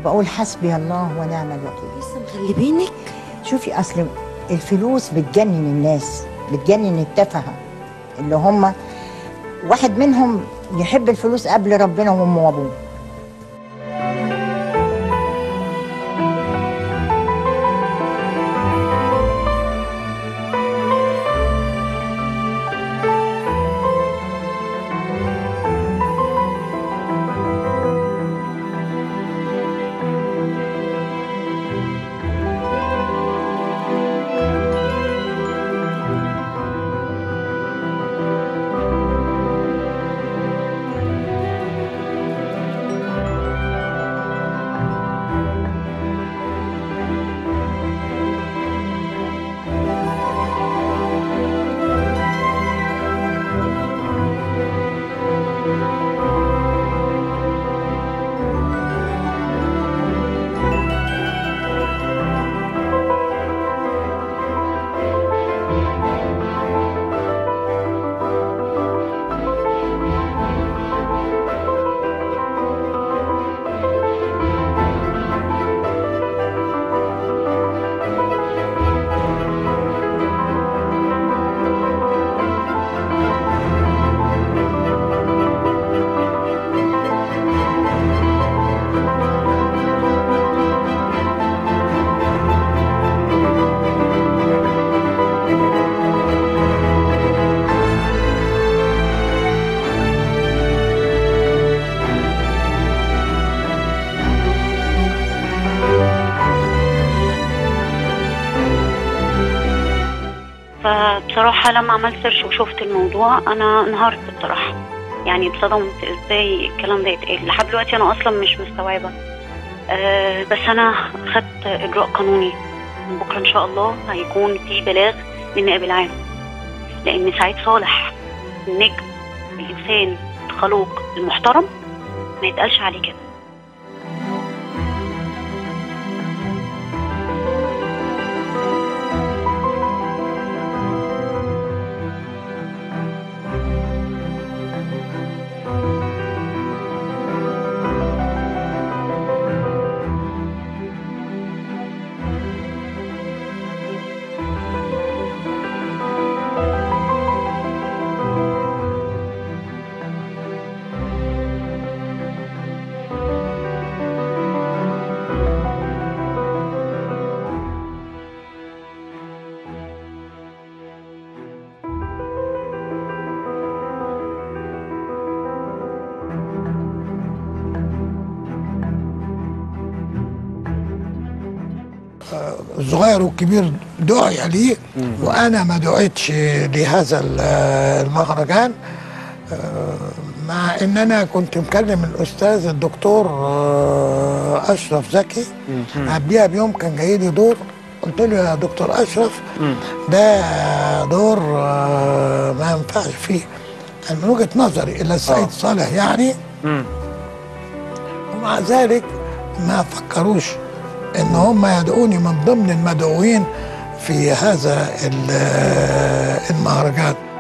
وبقول حسبي الله ونعم الوكيل لسه مغلبينك شوفي اصل الفلوس بتجنن الناس بتجنن التفهه اللي هم واحد منهم يحب الفلوس قبل ربنا وامه وابوه فبصراحة لما عملت سيرش وشفت الموضوع أنا انهارت بصراحة يعني اتصدمت ازاي الكلام ده يتقال لحد دلوقتي أنا أصلا مش مستوعبة أه بس أنا خدت إجراء قانوني من بكرة إن شاء الله هيكون في بلاغ من النائب العام لأن سعيد صالح النجم الإنسان الخلوق المحترم ما يتقالش عليه كده الصغير والكبير دعي لي وانا ما دعيتش لهذا ال- المهرجان آه، مع ان انا كنت مكلم الاستاذ الدكتور آه، اشرف زكي قبليها بيوم كان جاي لي دور قلت له يا دكتور اشرف ده دور آه، ما ينفعش فيه أنا من وجهه نظري الى السيد صالح يعني ومع ذلك ما فكروش ان هم يدعوني من ضمن المدعوين في هذا ال- المهرجان